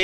பூட்டி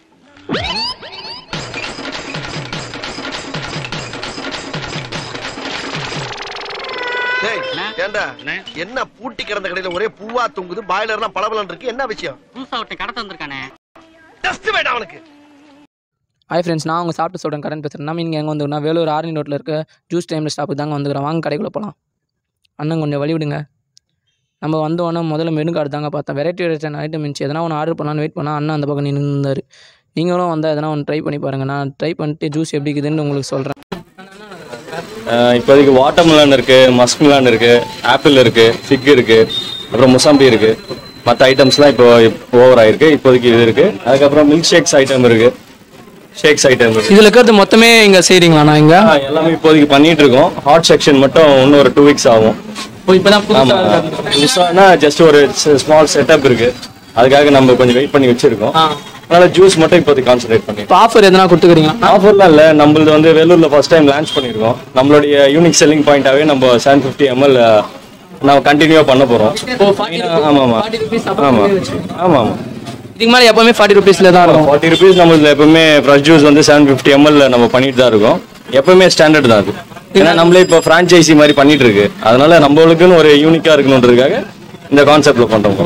டேய், என்ன? ஏண்டா என்ன? என்ன பூட்டி கிடந்த கடையில ஒரே பூவா தொங்குது பாய்லர்லாம் பளபளன்னு இருக்கு என்ன விஷயம் புதுசா ஒருத்தன் கடத்த வந்திருக்கானே டஸ்ட் வேண்டாம் அவனுக்கு ஹாய் ஃப்ரெண்ட்ஸ் நான் உங்கள் சாப்பிட்டு சொல்கிறேன் கடன் பேசுகிறேன் நம்ம இங்கே எங்கே வந்துருக்கோம்னா வேலூர் ஆரணி ரோட்டில் இருக்க ஜூஸ் டைமில் ஸ்டாப்புக்கு தாங்க வந்துக்கிறோம் வாங்க கடைக்குள்ளே போகலாம் அண்ணன் கொஞ்சம் வழி விடுங்க நம்ம வந்தோடனே முதல்ல மெனு கார்டு தாங்க பார்த்தேன் வெரைட்டி வெரைட்டியான ஐட்டம் இருந்துச்சு எதனா ஒன்று ஆர்டர் பண்ணலான்னு வெயிட் பண்ணால் அண்ணன் அந்த பக்கம் நின்று இருந்தார் நீங்களும் வந்தால் எதனா ஒன்று ட்ரை பண்ணி பாருங்கள் நான் ட்ரை பண்ணிட்டு ஜூஸ் எப்படி இருக்குதுன்னு உங்களுக்கு சொல்கிறேன் ஆஹ் இப்போதைக்கு வாட்டர்மெலன் இருக்கு மஸ்க்மெலன் இருக்கு ஆப்பிள் இருக்கு ஃபிக் இருக்கு அப்புறம் முசாம்பி இருக்கு மற்ற ஐட்டம்ஸ்லாம் இப்போ ஓவர் ஆயிருக்கு இப்போதைக்கு இது இருக்கு அதுக்கப்புறம் மில்க் ஷேக்ஸ் ஐட்டம் இருக்கு ஷேக்ஸ் ஐட்டம் இருக்கு இதில் இருக்கிறது மொத்தமே இங்கே செய்கிறீங்களாண்ணா இங்கே ஆஹ் எல்லாமே இப்போதைக்கு பண்ணிட்டு இருக்கோம் ஹாட் செக்ஷன் மட்டும் இன்னும் ஒரு டூ வீக்ஸ் ஆகும் இப்போ தான் ஆமா புதுசானா ஜஸ்ட் ஒரு ஸ்மால் செட்டப் இருக்கு அதுக்காக நம்ம கொஞ்சம் வெயிட் பண்ணி வச்சிருக்கோம் அதனால ஜூஸ் மட்டும் இப்போதைக்கு கான்சென்ட்ரேட் பண்ணி இப்போ ஆஃபர் எதனா கொடுத்துக்கிறீங்களா ஆஃபர்லாம் இல்லை நம்மளது வந்து வேலூர்ல ஃபர்ஸ்ட் டைம் லான்ச் பண்ணியிருக்கோம் நம்மளுடைய யூனிக் செல்லிங் பாயிண்டாவே நம்ம செவன் ஃபிஃப்டி எம்எல் நம்ம கண்டினியூவாக பண்ண போகிறோம் ஆமாம் ஆமாம் ஆமாம் ஆமாம் ஆமாம் இதுக்கு மேலே எப்போவுமே ஃபார்ட்டி ருபீஸில் தான் இருக்கும் ஃபார்ட்டி ருபீஸ் நம்மளுக்கு எப்பவுமே ஃப்ரெஷ் ஜூஸ் வந்து செவன் ஃபிஃப்டி எம்எல் நம்ம பண்ணிட்டு தான் இருக்கோம் எப்பவுமே ஸ்டாண்டர்ட் தான் அது ஏன்னா நம்மளே இப்போ ஃப்ரான்ச்சைசி மாதிரி பண்ணிட்டு இருக்கு அதனால நம்மளுக்குன்னு ஒரு யூனிக்காக இருக்கணுன்றதுக்காக இந்த கான்செப்ட்ல பண்றோம்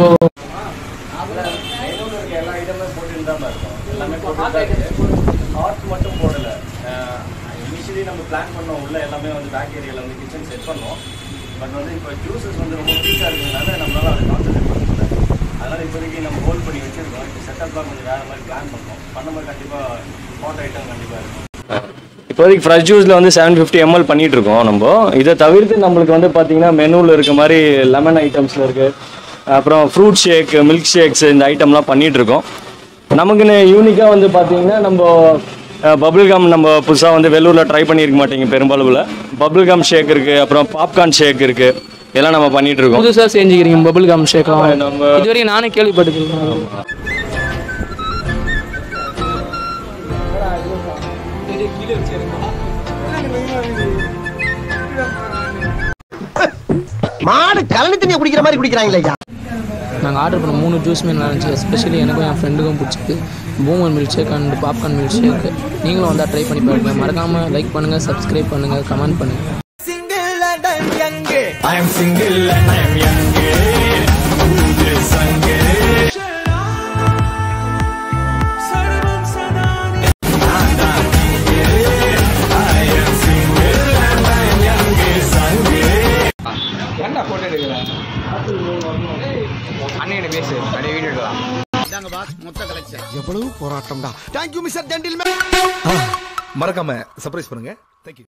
எல்லா ஐட்டமே போட்டுட்டு தான் இருக்கும் எல்லாமே போட்டு தான் இருக்கு ஹாட் மட்டும் போடல இனிஷியலி நம்ம பிளான் பண்ணோம் உள்ள எல்லாமே வந்து பேக் ஏரியால வந்து கிச்சன் செட் பண்ணோம் பட் வந்து இப்போ ஜூஸஸ் வந்து ரொம்ப வீக்காக இருக்கிறதுனால நம்மளால அதை கான்சென்ட்ரேட் பண்ண முடியல அதனால இப்போதைக்கு நம்ம ஹோல்ட் பண்ணி வச்சிருக்கோம் இப்போ செட்டப்லாம் கொஞ்சம் வேற மாதிரி பிளான் பண்ணோம் பண்ணும்போது கண்டிப்பாக ஹாட் ஐட்டம் கண்டிப்பாக இருக்கும் இப்போதைக்கு ஃப்ரெஷ் ஜூஸில் வந்து செவன் ஃபிஃப்டி எம்எல் பண்ணிட்டு இருக்கோம் நம்ம இதை தவிர்த்து நம்மளுக்கு வந்து பார்த்தீங்கன்னா மெனுவில் இருக்க மாதிரி லெமன் ஐட்டம்ஸில் இருக்கு அப்புறம் ஃப்ரூட் ஷேக் மில்க் ஷேக்ஸ் இந்த ஐட்டம்லாம் பண்ணிட்டு இருக்கோம் நமக்குன்னு யூனிக்காக வந்து பார்த்தீங்கன்னா நம்ம பபிள் கம் நம்ம புதுசாக வந்து வெள்ளூரில் ட்ரை பண்ணியிருக்க மாட்டீங்க பெரும்பாலுவில் பபிள் கம் ஷேக் இருக்குது அப்புறம் பாப்கார்ன் ஷேக் இருக்குது இதெல்லாம் நம்ம பண்ணிட்டு இருக்கோம் புதுசாக செஞ்சுக்கிறீங்க பபுள் கம் ஷேக்லாம் நம்ம இது வரைக்கும் நானே கேள்விப்பட்டிருக்கேன் மாடு கலனி தண்ணியை குடிக்கிற மாதிரி குடிக்கிறாங்களே ஐயா நாங்கள் ஆர்டர் பண்ண மூணு ஜூஸுமே நல்லா இருந்துச்சு எஸ்பெஷலி எனக்கும் என் ஃப்ரெண்டுக்கும் பிடிச்சிது boomer milk shake and popcorn milk shake நீங்களும் வந்தால் ட்ரை பண்ணி பாருங்க மறக்காமல் லைக் பண்ணுங்கள் சப்ஸ்கிரைப் பண்ணுங்கள் கமெண்ட் பண்ணுங்கள் எவ்வளவு போராட்டம்டா தேங்க்யூ மிஸ்டர் ஜென்டில்மேன் மறக்காம சர்ப்ரைஸ் பண்ணுங்க